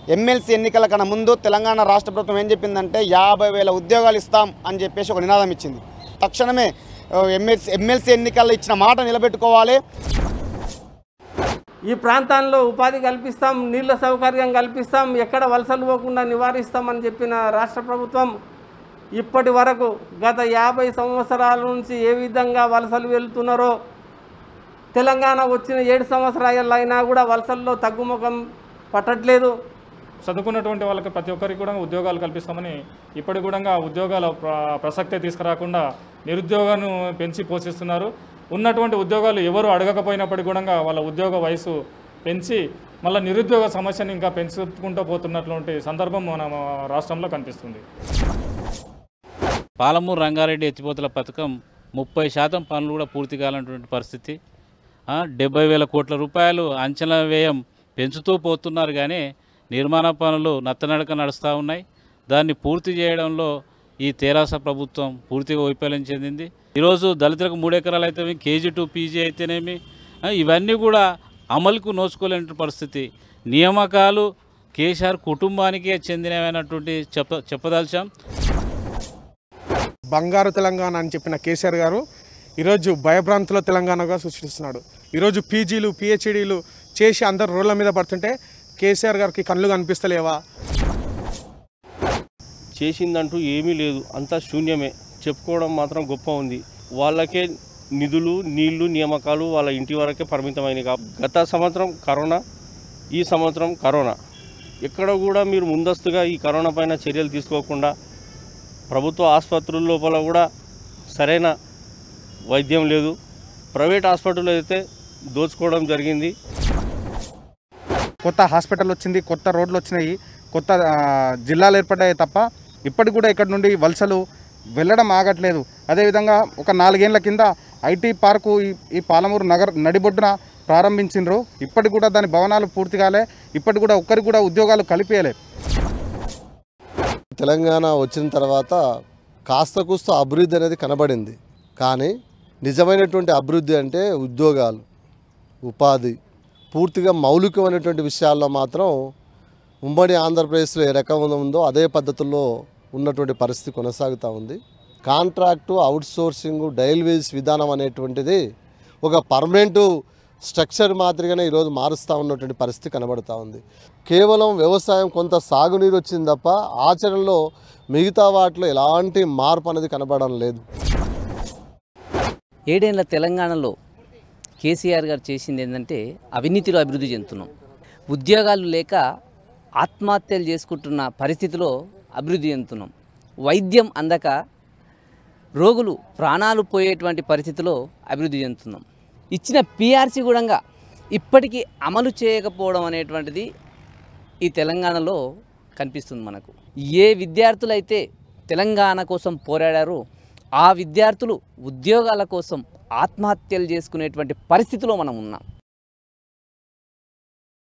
MLC ఎన్నికల కన్నా ముందు తెలంగాణ రాష్ట్ర ప్రభుత్వం ఏం చెప్పిందంటే యాభై వేల ఉద్యోగాలు ఇస్తాం అని చెప్పేసి ఒక నినాదం ఇచ్చింది తక్షణమే ఎమ్మెల్సీ ఎమ్మెల్సీ ఎన్నికల్లో ఇచ్చిన మాట నిలబెట్టుకోవాలి ఈ ప్రాంతాల్లో ఉపాధి కల్పిస్తాం నీళ్ళ సౌకర్యం కల్పిస్తాం ఎక్కడ వలసలు పోకుండా నివారిస్తామని చెప్పిన రాష్ట్ర ప్రభుత్వం ఇప్పటి వరకు గత యాభై సంవత్సరాల నుంచి ఏ విధంగా వలసలు వెళ్తున్నారో తెలంగాణ వచ్చిన ఏడు సంవత్సరాలు అయినా కూడా వలసల్లో తగ్గుముఖం పట్టట్లేదు చదువుకున్నటువంటి వాళ్ళకి ప్రతి ఒక్కరికి కూడా ఉద్యోగాలు కల్పిస్తామని ఇప్పటి కూడా ఉద్యోగాల ప్ర- ప్రసక్తే తీసుకురాకుండా నిరుద్యోగాన్ని పెంచి పోషిస్తున్నారు ఉన్నటువంటి ఉద్యోగాలు ఎవరు అడగకపోయినప్పటికీ కూడా వాళ్ళ ఉద్యోగ వయసు పెంచి మళ్ళీ నిరుద్యోగ సమస్యను ఇంకా పెంచుకుంటూ పోతున్నటువంటి సందర్భం మన రాష్ట్రంలో కనిపిస్తుంది పాలమూరు రంగారెడ్డి ఎత్తిపోతల పథకం ముప్పై శాతం పనులు కూడా పూర్తి కావాలన్నటువంటి పరిస్థితి ఆ, డెబ్బై వేల కోట్ల రూపాయలు అంచనా వ్యయం పెంచుతూ పోతున్నారు కానీ నిర్మాణ పనులు నత్తనడక నడుస్తూ ఉన్నాయి దాన్ని పూర్తి చేయడంలో ఈ తెరాస ప్రభుత్వం పూర్తిగా వైఫల్యం చెందింది ఈరోజు దళితులకు మూడు ఎకరాలు అయితేనేమి కేజీ టు పీజీ అయితేనేమి ఆ, ఇవన్నీ కూడా అమలుకు నోచుకోలేని పరిస్థితి నియామకాలు కేసీఆర్ కుటుంబానికే చెందినవైనటువంటి చెప్ప చెప్పదలిచాం బంగారు తెలంగాణ అని చెప్పిన కేసీఆర్ గారు ఈరోజు భయభ్రాంతుల తెలంగాణగా సృష్టిస్తున్నాడు ఈరోజు పీజీలు పిహెచ్డీలు చేసి అందరు రోడ్ల మీద పడుతుంటే కేసీఆర్ గారికి కళ్ళు కనిపిస్తలేవా చేసిందంటూ ఏమీ లేదు అంతా శూన్యమే చెప్పుకోవడం మాత్రం గొప్ప ఉంది వాళ్ళకే నిధులు నీళ్లు నియామకాలు వాళ్ళ ఇంటి వరకే పరిమితమైనవి కా గత సంవత్సరం కరోనా ఈ సంవత్సరం కరోనా ఎక్కడ కూడా మీరు ముందస్తుగా ఈ కరోనా పైన చర్యలు తీసుకోకుండా ప్రభుత్వ ఆసుపత్రుల లోపల కూడా సరైన వైద్యం లేదు ప్రైవేట్ హాస్పిటల్ అయితే దోచుకోవడం జరిగింది కొత్త హాస్పిటల్ వచ్చింది కొత్త రోడ్లు వచ్చినాయి కొత్త ఆ, జిల్లాలు ఏర్పడ్డాయి తప్ప ఇప్పటికి కూడా ఇక్కడ నుండి వలసలు వెళ్ళడం ఆగట్లేదు అదేవిధంగా ఒక నాలుగేళ్ల కింద ఐటీ పార్కు ఈ ఈ పాలమూరు నగర్ నడిబొడ్డున ప్రారంభించిండ్రు ఇప్పటికి కూడా దాని భవనాలు పూర్తి కాలే ఇప్పటికి కూడా ఒక్కరికి కూడా ఉద్యోగాలు కలిపేయలే తెలంగాణ వచ్చిన తర్వాత కాస్త కూస్త అభివృద్ధి అనేది కనబడింది కానీ నిజమైనటువంటి అభివృద్ధి అంటే ఉద్యోగాలు ఉపాధి పూర్తిగా మౌలికమైనటువంటి విషయాల్లో మాత్రం ఉమ్మడి ఆంధ్రప్రదేశ్లో ఏ రకం ఉందో అదే పద్ధతుల్లో ఉన్నటువంటి పరిస్థితి కొనసాగుతూ ఉంది కాంట్రాక్టు అవుట్సోర్సింగ్ డైల్ వేజ్ విధానం అనేటువంటిది ఒక పర్మనెంటు స్ట్రక్చర్ మాదిరిగానే ఈరోజు మారుస్తూ ఉన్నటువంటి పరిస్థితి కనబడుతూ ఉంది కేవలం వ్యవసాయం కొంత సాగునీరు వచ్చింది తప్ప ఆచరణలో మిగతా వాటిలో ఎలాంటి మార్పు అనేది కనబడడం లేదు ఏడేళ్ల తెలంగాణలో కేసీఆర్ గారు చేసింది ఏంటంటే అవినీతిలో అభివృద్ధి చెందుతున్నాం ఉద్యోగాలు లేక ఆత్మహత్యలు చేసుకుంటున్న పరిస్థితిలో అభివృద్ధి చెందుతున్నాం వైద్యం అందక రోగులు ప్రాణాలు పోయేటువంటి పరిస్థితిలో అభివృద్ధి చెందుతున్నాం ఇచ్చిన పీఆర్సీ కూడా ఇప్పటికీ అమలు చేయకపోవడం అనేటువంటిది ఈ తెలంగాణలో కనిపిస్తుంది మనకు ఏ విద్యార్థులైతే తెలంగాణ కోసం పోరాడారో ఆ విద్యార్థులు ఉద్యోగాల కోసం ఆత్మహత్యలు చేసుకునేటువంటి పరిస్థితిలో మనం ఉన్నాం